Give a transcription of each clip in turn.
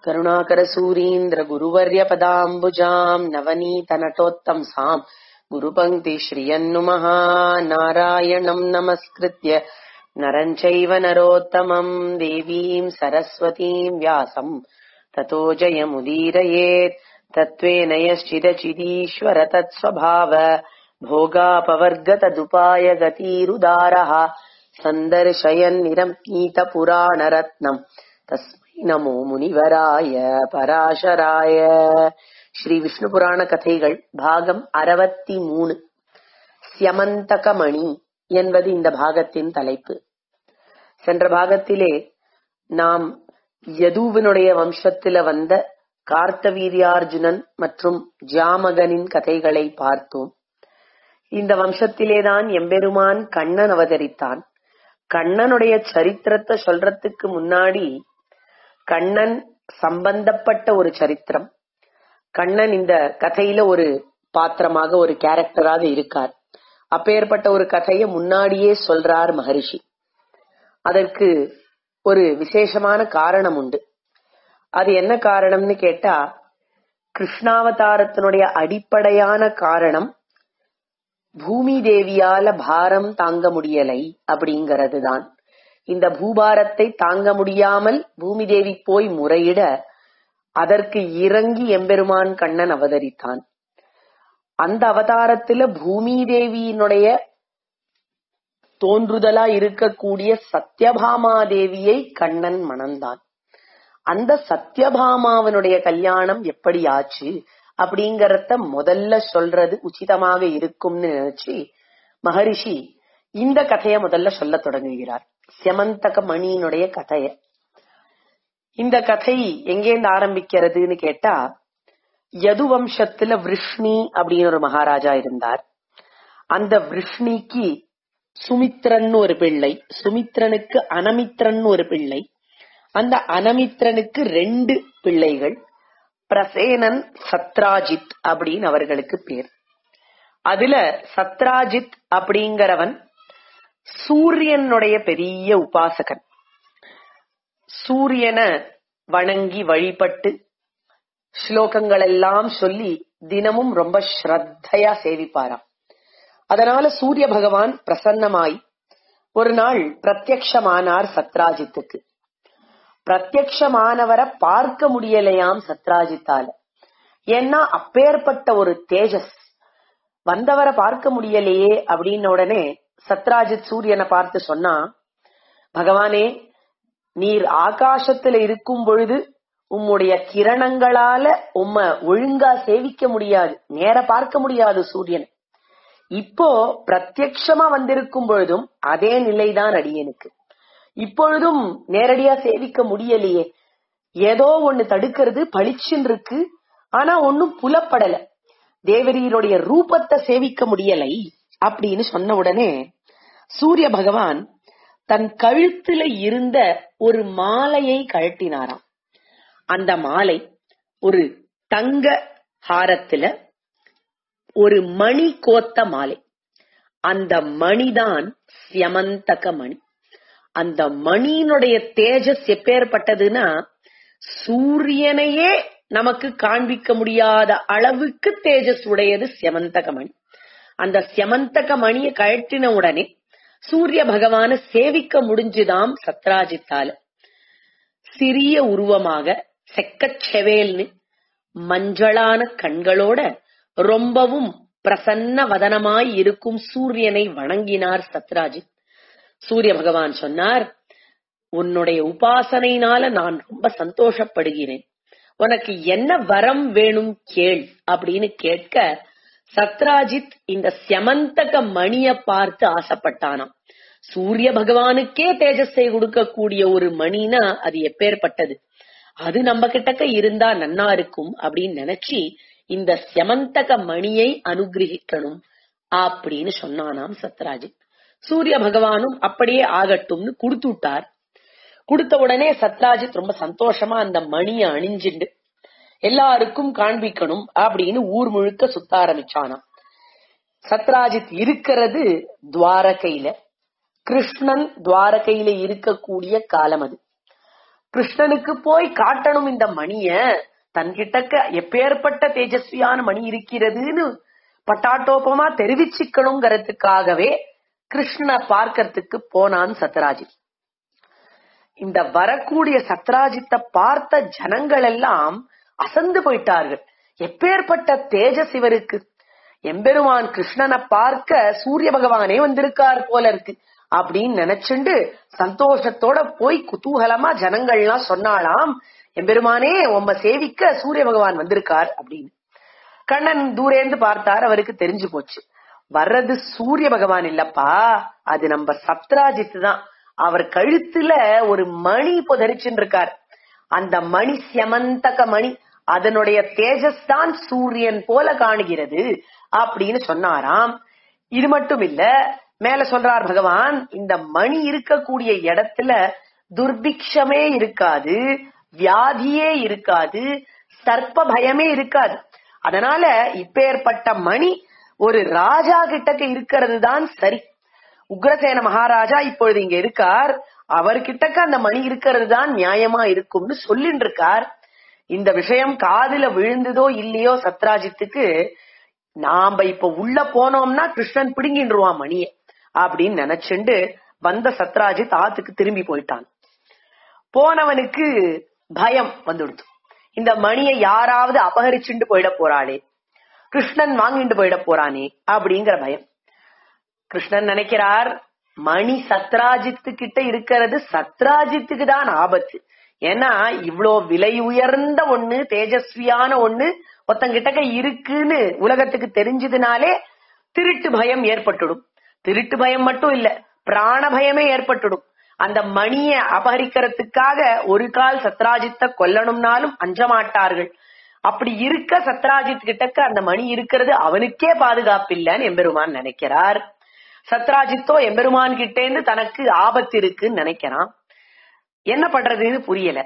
करुणाकरसूरीन्द्र गुरुवर्यपदाम्बुजाम् नवनीतनटोत्तंसाम् गुरुपङ्क्तिश्रियन्नुमः नारायणम् नमस्कृत्य नरम् चैव नरोत्तमम् देवीम् सरस्वतीम् व्यासम् ततो जयमुदीरयेत् तत्त्वेन यश्चिदचिदीश्वर तत्स्वभाव भोगापवर्गतदुपाय गतिरुदारः सन्दर्शयन्निरमीतपुराणरत्नम् तस्मै நமோ முனிவராய பராசராய ஸ்ரீ விஷ்ணு புராண கதைகள் பாகம் அறுபத்தி மூணு சியமந்தகமணி என்பது இந்த பாகத்தின் தலைப்பு சென்ற பாகத்திலே நாம் யதுவினுடைய வம்சத்தில வந்த கார்த்தவீரியார்ஜுனன் மற்றும் ஜாமகனின் கதைகளை பார்த்தோம் இந்த வம்சத்திலேதான் எம்பெருமான் கண்ணன் அவதரித்தான் கண்ணனுடைய சரித்திரத்தை சொல்றதுக்கு முன்னாடி கண்ணன் சம்பந்தப்பட்ட ஒரு சரித்திரம் கண்ணன் இந்த கதையில ஒரு பாத்திரமாக ஒரு கேரக்டராக இருக்கார் அப்பேற்பட்ட ஒரு கதையை முன்னாடியே சொல்றார் மகரிஷி அதற்கு ஒரு விசேஷமான காரணம் உண்டு அது என்ன காரணம்னு கேட்டா கிருஷ்ணாவதாரத்தினுடைய அடிப்படையான காரணம் பூமி தேவியால பாரம் தாங்க முடியலை அப்படிங்கிறது தான் இந்த பூபாரத்தை தாங்க முடியாமல் பூமி தேவி போய் முறையிட அதற்கு இறங்கி எம்பெருமான் கண்ணன் அவதரித்தான் அந்த அவதாரத்துல பூமி தேவியினுடைய தோன்றுதலா இருக்கக்கூடிய சத்யபாமா தேவியை கண்ணன் மணந்தான் அந்த சத்யபாமாவனுடைய கல்யாணம் எப்படி ஆச்சு அப்படிங்கறத முதல்ல சொல்றது உச்சிதமாக இருக்கும்னு நினைச்சு மகரிஷி இந்த கதைய முதல்ல சொல்ல தொடங்குகிறார் செமந்தக மணியினுடைய கதைய இந்த கதை எங்கேருந்து ஆரம்பிக்கிறதுன்னு கேட்டா யது வம்சத்துல விருஷ்ணி அப்படின்னு ஒரு மகாராஜா இருந்தார் அந்த விருஷ்ணிக்கு சுமித்ரன் ஒரு பிள்ளை சுமித்ரனுக்கு அனமித்ரன் ஒரு பிள்ளை அந்த அனமித்ரனுக்கு ரெண்டு பிள்ளைகள் பிரசேனன் சத்ராஜித் அப்படின்னு அவர்களுக்கு பேர் அதுல சத்ராஜித் அப்படிங்கிறவன் சூரியனுடைய பெரிய உபாசகன் சூரியனை வணங்கி வழிபட்டு ஸ்லோகங்கள் எல்லாம் சொல்லி தினமும் ரொம்ப ஸ்ரத்தையா சேவிப்பாராம் அதனால சூரிய பகவான் பிரசன்னமாய் ஒரு நாள் பிரத்யக்ஷமானார் சத்ராஜித்துக்கு பிரத்யக்ஷமானவரை பார்க்க முடியலையாம் சத்ராஜித்தால ஏன்னா அப்பேற்பட்ட ஒரு தேஜஸ் வந்தவரை பார்க்க முடியலையே அப்படின்ன உடனே சத்ராஜித் சூரியனை பார்த்து சொன்னா பகவானே நீர் ஆகாசத்துல இருக்கும் பொழுது உம்முடைய கிரணங்களால உம்ம ஒழுங்கா சேவிக்க முடியாது நேர பார்க்க முடியாது சூரியன் இப்போ பிரத்யக்ஷமா வந்திருக்கும் பொழுதும் அதே நிலைதான் அடியனுக்கு இப்பொழுதும் நேரடியா சேவிக்க முடியலையே ஏதோ ஒண்ணு தடுக்கிறது பளிச்சுன்னு இருக்கு ஆனா ஒன்னும் புலப்படல தேவரீருடைய ரூபத்தை சேவிக்க முடியலை அப்படின்னு சொன்ன உடனே சூரிய பகவான் தன் கழுத்துல இருந்த ஒரு மாலையை கழட்டினாராம் அந்த மாலை ஒரு தங்க ஹாரத்துல ஒரு மணி கோத்த மாலை அந்த மணிதான் சியமந்தக மணி அந்த மணியினுடைய தேஜஸ் எப்பேற்பட்டதுன்னா சூரியனையே நமக்கு காண்பிக்க முடியாத அளவுக்கு தேஜஸ் உடையது செமந்தக மணி அந்த செமந்தக மணியை கழட்டின உடனே சூரிய பகவான சேவிக்க முடிஞ்சுதாம் சத்ராஜித்தால சிறிய உருவமாக செக்கச்செவேல்னு மஞ்சளான கண்களோட ரொம்பவும் பிரசன்ன வதனமாய் இருக்கும் சூரியனை வணங்கினார் சத்ராஜித் சூரிய பகவான் சொன்னார் உன்னுடைய உபாசனையினால நான் ரொம்ப சந்தோஷப்படுகிறேன் உனக்கு என்ன வரம் வேணும் கேள் அப்படின்னு கேட்க சத்ராஜித் இந்த செமந்தக மணிய பார்த்து ஆசைப்பட்டானாம் சூரிய பகவானுக்கே தேஜஸை கொடுக்கக்கூடிய ஒரு மணினா அது எப்பேற்பட்டது அது நம்ம கிட்டக்க இருந்தா நன்னா இருக்கும் அப்படின்னு நினைச்சு இந்த செமந்தக மணியை அனுகிரகிக்கணும் அப்படின்னு சொன்னானாம் சத்ராஜித் சூரிய பகவானும் அப்படியே ஆகட்டும்னு கொடுத்து விட்டார் கொடுத்த உடனே சத்ராஜித் ரொம்ப சந்தோஷமா அந்த மணிய அணிஞ்சுண்டு எல்லாருக்கும் காண்பிக்கணும் அப்படின்னு ஊர் முழுக்க சுத்த ஆரம்பிச்சானாம் சத்ராஜித் இருக்கிறது துவாரகையில கிருஷ்ணன் துவாரகையில இருக்கக்கூடிய காலம் அது கிருஷ்ணனுக்கு போய் காட்டணும் இந்த மணிய தன்கிட்டக்க எப்பேற்பட்ட தேஜஸ்வியான மணி இருக்கிறதுன்னு பட்டாட்டோப்பமா தெரிவிச்சுக்கணுங்கிறதுக்காகவே கிருஷ்ண பார்க்கறதுக்கு போனான் சத்ராஜித் இந்த வரக்கூடிய சத்ராஜித்தை பார்த்த ஜனங்கள் எல்லாம் அசந்து போயிட்டார்கள் எப்பேற்பட்ட தேஜஸ் இவருக்கு எம்பெருமான் கிருஷ்ணனை பார்க்க சூரிய பகவானே வந்திருக்கார் போல இருக்கு அப்படின்னு நினைச்சுண்டு சந்தோஷத்தோட போய் குதூகலமா ஜனங்கள்லாம் சொன்னாலாம் எம்பெருமானே உம்ம சேவிக்க சூரிய பகவான் வந்திருக்கார் அப்படின்னு கண்ணன் தூரேந்து பார்த்தார் அவருக்கு தெரிஞ்சு போச்சு வர்றது சூரிய பகவான் இல்லப்பா அது நம்ம சத்ராஜித் தான் அவர் கழுத்துல ஒரு மணி புதரிச்சுன்னு இருக்கார் அந்த மணி செமந்தக மணி அதனுடைய தேஜஸ் தான் சூரியன் போல காணுகிறது அப்படின்னு சொன்னாராம் இது மட்டும் இல்ல மேல சொல்றார் பகவான் இந்த மணி இருக்கக்கூடிய இடத்துல துர்பிக்ஷமே இருக்காது வியாதியே இருக்காது சர்ப்ப பயமே இருக்காது அதனால இப்பேற்பட்ட மணி ஒரு ராஜா கிட்டக்க இருக்கிறது தான் சரி உக்ரசேன மகாராஜா இப்பொழுது இங்க இருக்கார் அவர்கிட்டக்க அந்த மணி இருக்கிறது தான் நியாயமா இருக்கும்னு சொல்லிட்டு இருக்கார் இந்த விஷயம் காதுல விழுந்ததோ இல்லையோ சத்ராஜித்துக்கு நாம இப்ப உள்ள போனோம்னா கிருஷ்ணன் பிடுங்கின்றுவான் மணிய அப்படின்னு நினைச்சுண்டு வந்த சத்ராஜித் ஆத்துக்கு திரும்பி போயிட்டான் போனவனுக்கு பயம் வந்துடுத்து இந்த மணியை யாராவது அபகரிச்சுண்டு போயிட போறாளே கிருஷ்ணன் வாங்கிட்டு போயிட போறானே அப்படிங்கிற பயம் கிருஷ்ணன் நினைக்கிறார் மணி சத்ராஜித்து கிட்ட இருக்கிறது சத்ராஜித்துக்கு தான் ஆபத்து ஏன்னா இவ்வளோ விலை உயர்ந்த ஒண்ணு தேஜஸ்வியான ஒண்ணு ஒருத்தங்கிட்டக்க இருக்குன்னு உலகத்துக்கு தெரிஞ்சதுனாலே திருட்டு பயம் ஏற்பட்டுடும் திருட்டு பயம் மட்டும் இல்ல பிராண பயமே ஏற்பட்டுடும் அந்த மணிய அபகரிக்கிறதுக்காக ஒரு கால் சத்ராஜித்த கொல்லணும்னாலும் அஞ்ச மாட்டார்கள் அப்படி இருக்க சத்ராஜித் கிட்டக்க அந்த மணி இருக்கிறது அவனுக்கே பாதுகாப்பு இல்லைன்னு எம்பெருமான் நினைக்கிறார் சத்ராஜித்தோ எம்பெருமான் கிட்டேந்து தனக்கு ஆபத்து இருக்குன்னு நினைக்கிறான் என்ன பண்றதுன்னு புரியல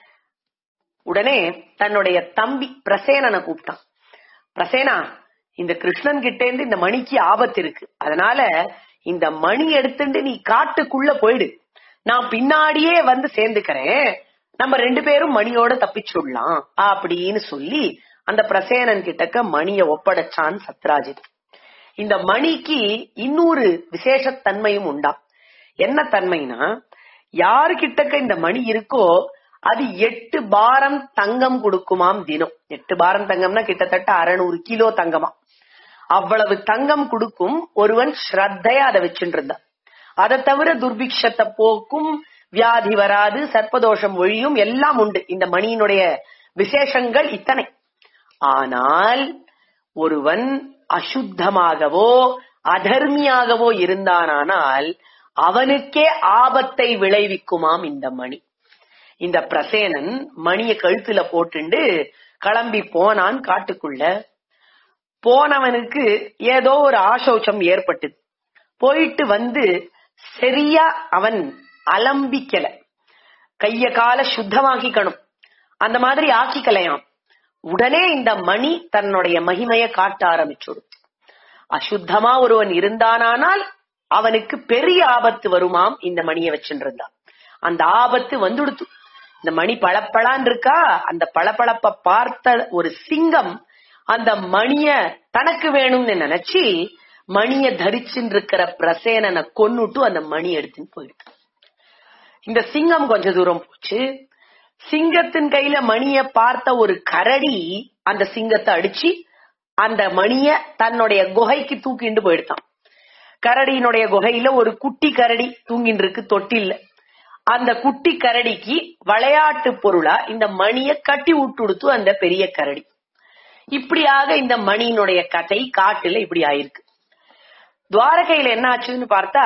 உடனே தன்னுடைய தம்பி பிரசேனனை கூப்பிட்டான் பிரசேனா இந்த கிருஷ்ணன் கிட்டேந்து இந்த மணிக்கு ஆபத்து இருக்கு அதனால இந்த மணி எடுத்துட்டு நீ காட்டுக்குள்ள போயிடு நான் பின்னாடியே வந்து சேர்ந்துக்கிறேன் நம்ம ரெண்டு பேரும் மணியோட தப்பிச்சுடலாம் அப்படின்னு சொல்லி அந்த பிரசேனன் கிட்டக்க மணிய ஒப்படைச்சான் சத்ராஜித் இந்த மணிக்கு இன்னொரு விசேஷத்தன்மையும் உண்டா என்ன தன்மைனா யாரு கிட்டக்க இந்த மணி இருக்கோ அது எட்டு பாரம் தங்கம் கொடுக்குமாம் தினம் எட்டு பாரம் தங்கம்னா கிட்டத்தட்ட அறநூறு கிலோ தங்கமா அவ்வளவு தங்கம் கொடுக்கும் ஒருவன் ஸ்ரத்தையா அதை வச்சுட்டு இருந்தான் அதை தவிர துர்பிக்ஷத்தை போக்கும் வியாதி வராது சர்ப்பதோஷம் ஒழியும் எல்லாம் உண்டு இந்த மணியினுடைய விசேஷங்கள் இத்தனை ஆனால் ஒருவன் அசுத்தமாகவோ அதர்மியாகவோ இருந்தானானால் அவனுக்கே ஆபத்தை விளைவிக்குமாம் இந்த மணி இந்த பிரசேனன் மணிய கழுத்துல போட்டுண்டு கிளம்பி போனான் காட்டுக்குள்ள போனவனுக்கு ஏதோ ஒரு ஆசோச்சம் ஏற்பட்டது போயிட்டு வந்து சரியா அவன் அலம்பிக்கல கைய கால சுத்தமாக்கிக்கணும் அந்த மாதிரி ஆக்கிக்கலையாம் உடனே இந்த மணி தன்னுடைய மகிமைய காட்ட ஆரம்பிச்சுடும் அசுத்தமா ஒருவன் இருந்தானானால் அவனுக்கு பெரிய ஆபத்து வருமாம் இந்த மணியை வச்சுருந்தான் அந்த ஆபத்து வந்துடுத்து இந்த மணி பளப்பளான் இருக்கா அந்த பளபளப்ப பார்த்த ஒரு சிங்கம் அந்த மணிய தனக்கு வேணும்னு நினைச்சு மணிய தரிச்சுட்டு இருக்கிற பிரசேனனை கொன்னுட்டு அந்த மணி எடுத்துன்னு போயிடுது இந்த சிங்கம் கொஞ்ச தூரம் போச்சு சிங்கத்தின் கையில மணிய பார்த்த ஒரு கரடி அந்த சிங்கத்தை அடிச்சு அந்த மணிய தன்னுடைய குகைக்கு தூக்கிண்டு போயிடுதான் கரடியினுடைய குகையில ஒரு குட்டி கரடி தூங்கிட்டு இருக்கு தொட்டில்ல அந்த குட்டி கரடிக்கு விளையாட்டு பொருளா இந்த மணிய கட்டி விட்டுடுத்து அந்த பெரிய கரடி இப்படியாக இந்த மணியினுடைய கதை காட்டுல இப்படி ஆயிருக்கு துவாரகையில என்ன ஆச்சுன்னு பார்த்தா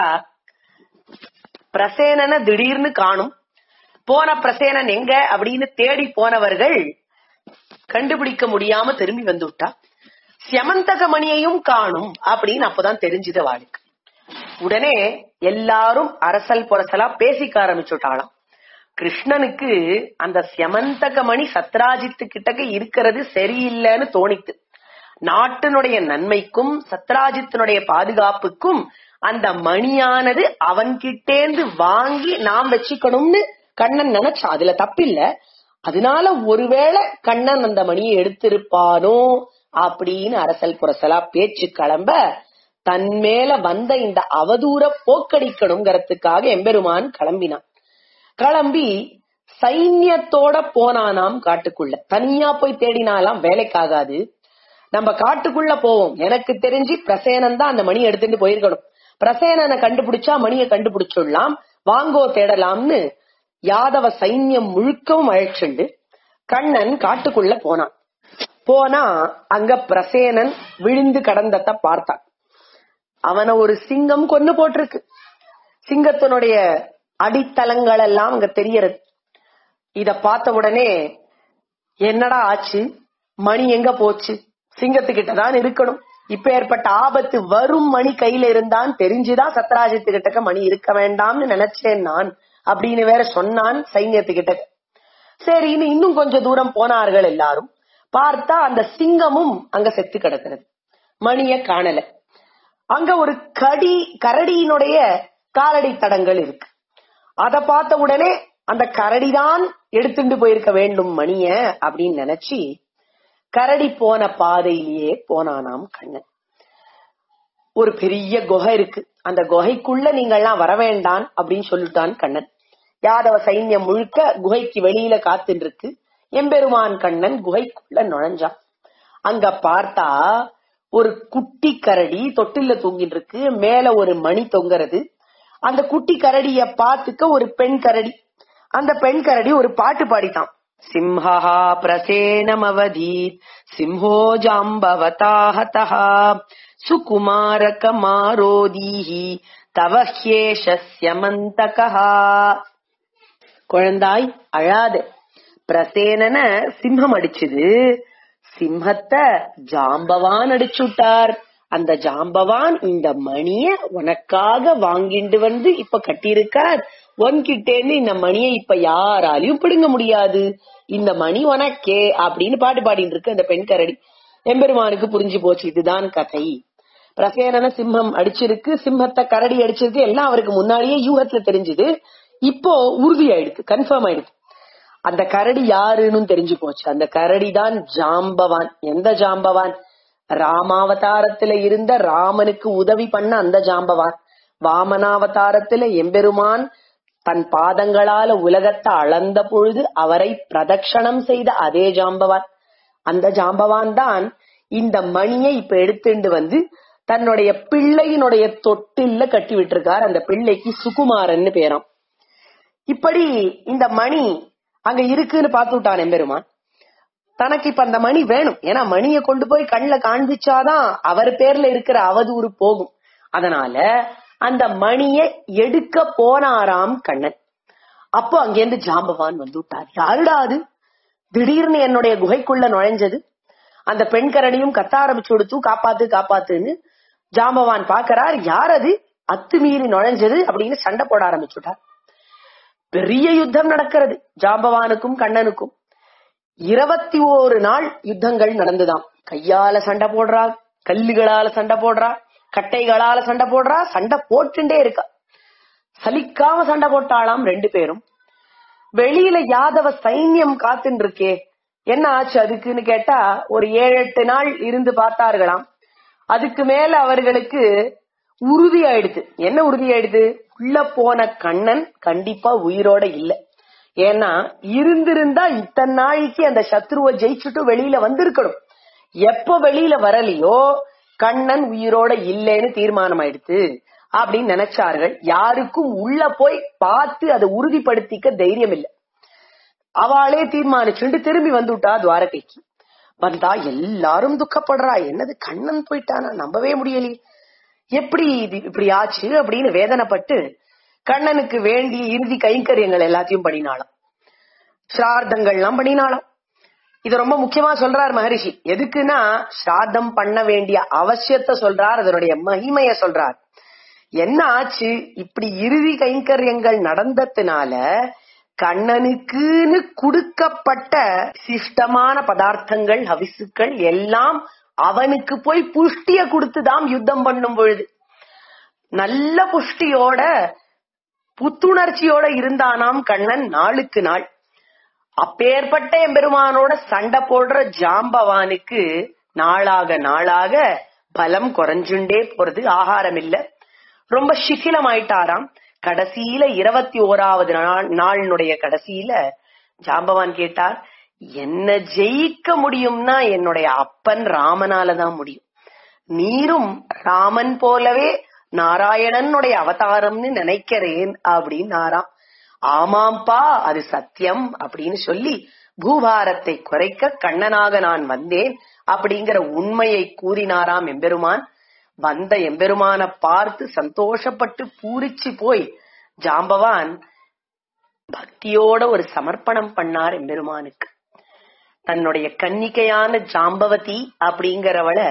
பிரசேனனை திடீர்னு காணும் போன பிரசேனன் எங்க அப்படின்னு தேடி போனவர்கள் கண்டுபிடிக்க முடியாம திரும்பி வந்து விட்டா செமந்தக மணியையும் காணும் அப்படின்னு அப்பதான் தெரிஞ்சது அவளுக்கு உடனே எல்லாரும் அரசல் புரசலா பேசிக்க ஆரம்பிச்சுட்டாளாம் கிருஷ்ணனுக்கு அந்த செமந்தக மணி சத்ராஜித்து கிட்டக்க இருக்கிறது சரியில்லைன்னு தோணித்து நாட்டினுடைய நன்மைக்கும் சத்ராஜித்தினுடைய பாதுகாப்புக்கும் அந்த மணியானது அவன்கிட்டேந்து வாங்கி நாம் வச்சுக்கணும்னு கண்ணன் நினைச்சா அதுல தப்பில்ல அதனால ஒருவேளை கண்ணன் அந்த மணியை எடுத்திருப்பானோ அப்படின்னு அரசல் புரசலா பேச்சு கிளம்ப தன் மேல வந்த இந்த அவதூற போக்கடிக்கணுங்கிறதுக்காக எம்பெருமான் கிளம்பினான் கிளம்பி சைன்யத்தோட போனானாம் காட்டுக்குள்ள தனியா போய் தேடினாலாம் வேலைக்காகாது நம்ம காட்டுக்குள்ள போவோம் எனக்கு தெரிஞ்சு பிரசேனன் தான் அந்த மணி எடுத்துட்டு போயிருக்கணும் பிரசேனனை கண்டுபிடிச்சா மணியை கண்டுபிடிச்சிடலாம் வாங்கோ தேடலாம்னு யாதவ சைன்யம் முழுக்கவும் அழைச்சுண்டு கண்ணன் காட்டுக்குள்ள போனான் போனா அங்க பிரசேனன் விழுந்து கடந்தத பார்த்தான் அவனை ஒரு சிங்கம் கொன்னு போட்டிருக்கு சிங்கத்தினுடைய அடித்தளங்கள் எல்லாம் அங்க தெரியறது இத பார்த்த உடனே என்னடா ஆச்சு மணி எங்க போச்சு சிங்கத்துக்கிட்ட தான் இருக்கணும் இப்ப ஏற்பட்ட ஆபத்து வரும் மணி கையில இருந்தான் தெரிஞ்சுதான் சத்ராஜித்துக்கிட்ட மணி இருக்க வேண்டாம்னு நினைச்சேன் நான் அப்படின்னு வேற சொன்னான் சைன்யத்துக்கிட்ட சரின்னு இன்னும் கொஞ்சம் தூரம் போனார்கள் எல்லாரும் பார்த்தா அந்த சிங்கமும் அங்க செத்து கிடக்கிறது மணிய காணல அங்க ஒரு கடி கரடியினுடைய காலடி தடங்கள் இருக்கு அத பார்த்த உடனே அந்த கரடிதான் எடுத்துட்டு போயிருக்க வேண்டும் மணிய அப்படின்னு நினைச்சு கரடி போன பாதையிலேயே போனானாம் கண்ணன் ஒரு பெரிய குகை இருக்கு அந்த குகைக்குள்ள நீங்கள்லாம் வர வேண்டாம் அப்படின்னு சொல்லிட்டான் கண்ணன் யாதவ சைன்யம் முழுக்க குகைக்கு வெளியில காத்துட்டு இருக்கு எம்பெருமான் கண்ணன் குகைக்குள்ள நுழைஞ்சான் அங்க பார்த்தா ஒரு குட்டி கரடி தொட்டில தூங்கிட்டு இருக்கு மேல ஒரு மணி தொங்குறது அந்த குட்டி கரடிய பாத்துக்க ஒரு பெண் கரடி அந்த பெண் கரடி ஒரு பாட்டு பாடித்தான் சிம்ஹா பிரசேனமவதீத் சிம்ஹோ ஜாம்பவதாஹதா சுகுமாரக மாரோதீஹி தவஹ்யேஷஸ்யமந்தகா குழந்தாய் அழாத பிரசேனன சிம்மம் அடிச்சுது சிம்மத்தை ஜாம்பவான் அடிச்சுட்டார் அந்த ஜாம்பவான் இந்த மணிய உனக்காக வாங்கிட்டு வந்து இப்ப கட்டியிருக்கார் உன்கிட்டேன்னு இந்த மணியை இப்ப யாராலையும் பிடுங்க முடியாது இந்த மணி உனக்கே அப்படின்னு பாட்டு பாடிட்டு இருக்கு அந்த பெண் கரடி எம்பெருமானுக்கு புரிஞ்சு போச்சு இதுதான் கதை பிரசேனன சிம்மம் அடிச்சிருக்கு சிம்மத்தை கரடி அடிச்சிருக்கு எல்லாம் அவருக்கு முன்னாடியே யூகத்துல தெரிஞ்சது இப்போ உறுதி ஆயிடுது கன்ஃபார்ம் ஆயிடுது அந்த கரடி யாருன்னு தெரிஞ்சு போச்சு அந்த கரடி தான் ஜாம்பவான் எந்த ஜாம்பவான் ராமாவதாரத்துல இருந்த ராமனுக்கு உதவி பண்ண அந்த ஜாம்பவான் வாமனாவதாரத்துல எம்பெருமான் தன் பாதங்களால உலகத்தை அளந்த பொழுது அவரை பிரதட்சணம் செய்த அதே ஜாம்பவான் அந்த ஜாம்பவான் தான் இந்த மணியை இப்ப எடுத்துட்டு வந்து தன்னுடைய பிள்ளையினுடைய தொட்டில்ல கட்டி விட்டிருக்கார் அந்த பிள்ளைக்கு சுகுமாரன்னு பேராம் இப்படி இந்த மணி அங்க இருக்குன்னு பார்த்து விட்டான் எம்பெருமான் தனக்கு இப்ப அந்த மணி வேணும் ஏன்னா மணியை கொண்டு போய் கண்ணுல காண்பிச்சாதான் அவர் பேர்ல இருக்கிற அவதூறு போகும் அதனால அந்த மணியை எடுக்க போனாராம் கண்ணன் அப்போ அங்கேருந்து ஜாம்பவான் வந்து விட்டார் யாருடா அது திடீர்னு என்னுடைய குகைக்குள்ள நுழைஞ்சது அந்த பெண் கரடியும் கத்த ஆரம்பிச்சு கொடுத்து காப்பாத்து காப்பாத்துன்னு ஜாம்பவான் பாக்குறார் யார் அது அத்துமீறி நுழைஞ்சது அப்படின்னு சண்டை போட ஆரம்பிச்சுட்டார் பெரிய யுத்தம் நடக்கிறது ஜாம்பவானுக்கும் கண்ணனுக்கும் இருபத்தி ஓரு நாள் யுத்தங்கள் நடந்துதாம் கையால சண்டை போடுறா கல்லுகளால சண்டை போடுறா கட்டைகளால சண்டை போடுறா சண்டை போட்டுட்டே இருக்கா சலிக்காம சண்டை போட்டாளாம் ரெண்டு பேரும் வெளியில யாதவ சைன்யம் காத்துன்னு இருக்கே என்ன ஆச்சு அதுக்குன்னு கேட்டா ஒரு ஏழு எட்டு நாள் இருந்து பார்த்தார்களாம் அதுக்கு மேல அவர்களுக்கு உறுதி ஆயிடுது என்ன உறுதி ஆயிடுது உள்ள போன கண்ணன் கண்டிப்பா உயிரோட இல்ல ஏன்னா இருந்திருந்தா இத்தனை நாளைக்கு அந்த சத்ருவை ஜெயிச்சுட்டு வெளியில வந்திருக்கணும் எப்ப வெளியில வரலையோ கண்ணன் உயிரோட இல்லைன்னு தீர்மானம் ஆயிடுத்து அப்படின்னு நினைச்சார்கள் யாருக்கும் உள்ள போய் பார்த்து அதை உறுதிப்படுத்திக்க தைரியம் இல்லை அவளே தீர்மானிச்சுட்டு திரும்பி வந்துட்டா துவாரகைக்கு வந்தா எல்லாரும் துக்கப்படுறா என்னது கண்ணன் போயிட்டானா நம்பவே முடியலையே எப்படி இது இப்படி ஆச்சு அப்படின்னு வேதனைப்பட்டு கண்ணனுக்கு வேண்டிய இறுதி கைங்கரியங்கள் எல்லாத்தையும் பண்ணினாளாம் ஸ்ரார்த்தங்கள் எல்லாம் பண்ணினாளாம் இது ரொம்ப முக்கியமா சொல்றார் மகரிஷி எதுக்குன்னா ஸ்ராத்தம் பண்ண வேண்டிய அவசியத்தை சொல்றார் அதனுடைய மகிமைய சொல்றார் என்ன ஆச்சு இப்படி இறுதி கைங்கரியங்கள் நடந்ததுனால கண்ணனுக்குன்னு கொடுக்கப்பட்ட சிஷ்டமான பதார்த்தங்கள் ஹவிசுக்கள் எல்லாம் அவனுக்கு போய் புஷ்டிய கொடுத்துதான் யுத்தம் பண்ணும் பொழுது நல்ல புஷ்டியோட புத்துணர்ச்சியோட இருந்தானாம் கண்ணன் நாளுக்கு நாள் அப்பேற்பட்ட எம்பெருமானோட சண்டை போடுற ஜாம்பவானுக்கு நாளாக நாளாக பலம் குறைஞ்சுண்டே போறது ஆகாரம் இல்ல ரொம்ப சிथिலமாயிட்டாராம் கடைசியில இருபத்தி ஓராவது நாள் நாளினுடைய கடைசியில ஜாம்பவான் கேட்டார் என்ன ஜெயிக்க முடியும்னா என்னுடைய அப்பன் ராமனால தான் முடியும் நீரும் ராமன் போலவே நாராயணனுடைய அவதாரம்னு நினைக்கிறேன் அப்படின்னாராம் ஆமாம்பா அது சத்தியம் அப்படின்னு சொல்லி பூபாரத்தை குறைக்க கண்ணனாக நான் வந்தேன் அப்படிங்கிற உண்மையை கூறினாராம் எம்பெருமான் வந்த எம்பெருமான பார்த்து சந்தோஷப்பட்டு பூரிச்சு போய் ஜாம்பவான் பக்தியோட ஒரு சமர்ப்பணம் பண்ணார் எம்பெருமானுக்கு தன்னுடைய கன்னிகையான ஜாம்பவதி அப்படிங்கிறவளை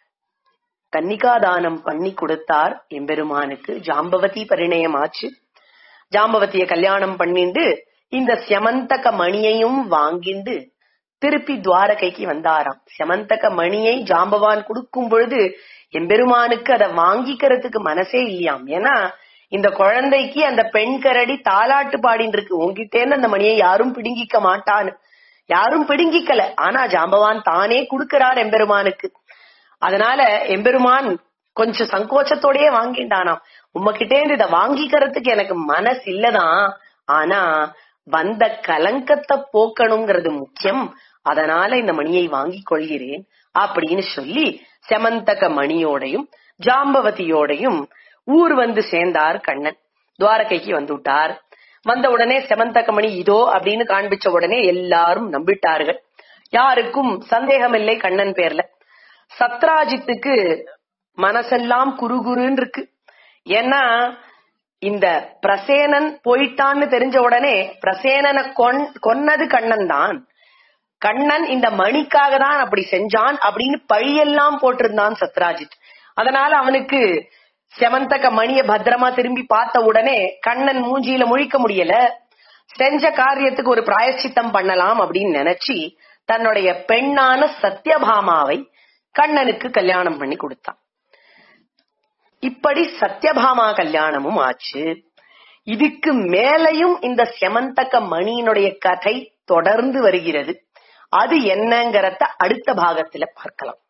கன்னிகாதானம் பண்ணி கொடுத்தார் எம்பெருமானுக்கு ஜாம்பவதி பரிணயம் ஆச்சு ஜாம்பவதிய கல்யாணம் பண்ணிண்டு இந்த செமந்தக மணியையும் வாங்கிண்டு திருப்பி துவாரகைக்கு வந்தாராம் செமந்தக மணியை ஜாம்பவான் கொடுக்கும் பொழுது எம்பெருமானுக்கு அதை வாங்கிக்கிறதுக்கு மனசே இல்லையாம் ஏன்னா இந்த குழந்தைக்கு அந்த பெண் கரடி தாலாட்டு பாடின்னு இருக்கு உங்ககிட்டேன்னு அந்த மணியை யாரும் பிடுங்கிக்க மாட்டான்னு யாரும் பிடுங்கிக்கல ஆனா ஜாம்பவான் தானே கொடுக்கிறார் எம்பெருமானுக்கு அதனால எம்பெருமான் கொஞ்சம் சங்கோச்சத்தோடயே வாங்கிட்டானாம் உம்மகிட்டே இருந்து இதை வாங்கிக்கிறதுக்கு எனக்கு மனசு இல்லதான் ஆனா வந்த கலங்கத்தை போக்கணுங்கிறது முக்கியம் அதனால இந்த மணியை வாங்கிக் கொள்கிறேன் அப்படின்னு சொல்லி செமந்தக மணியோடையும் ஜாம்பவதியோடையும் ஊர் வந்து சேர்ந்தார் கண்ணன் துவாரகைக்கு வந்து விட்டார் வந்த உடனே செமந்தக மணி இதோ அப்படின்னு காண்பிச்ச உடனே எல்லாரும் நம்பிட்டார்கள் யாருக்கும் சந்தேகம் இல்லை கண்ணன் பேர்ல சத்ராஜித்துக்கு மனசெல்லாம் குறுகுறுன்னு இருக்கு ஏன்னா இந்த பிரசேனன் போயிட்டான்னு தெரிஞ்ச உடனே பிரசேனனை கொன் கொன்னது கண்ணன் தான் கண்ணன் இந்த மணிக்காக தான் அப்படி செஞ்சான் அப்படின்னு பழியெல்லாம் போட்டிருந்தான் சத்ராஜித் அதனால அவனுக்கு செமந்தக மணிய பத்திரமா திரும்பி பார்த்த உடனே கண்ணன் மூஞ்சியில முழிக்க முடியல செஞ்ச காரியத்துக்கு ஒரு பிராயச்சித்தம் பண்ணலாம் அப்படின்னு நினைச்சு தன்னுடைய பெண்ணான சத்யபாமாவை கண்ணனுக்கு கல்யாணம் பண்ணி கொடுத்தான் இப்படி சத்யபாமா கல்யாணமும் ஆச்சு இதுக்கு மேலையும் இந்த செமந்தக மணியினுடைய கதை தொடர்ந்து வருகிறது அது என்னங்கறத அடுத்த பாகத்துல பார்க்கலாம்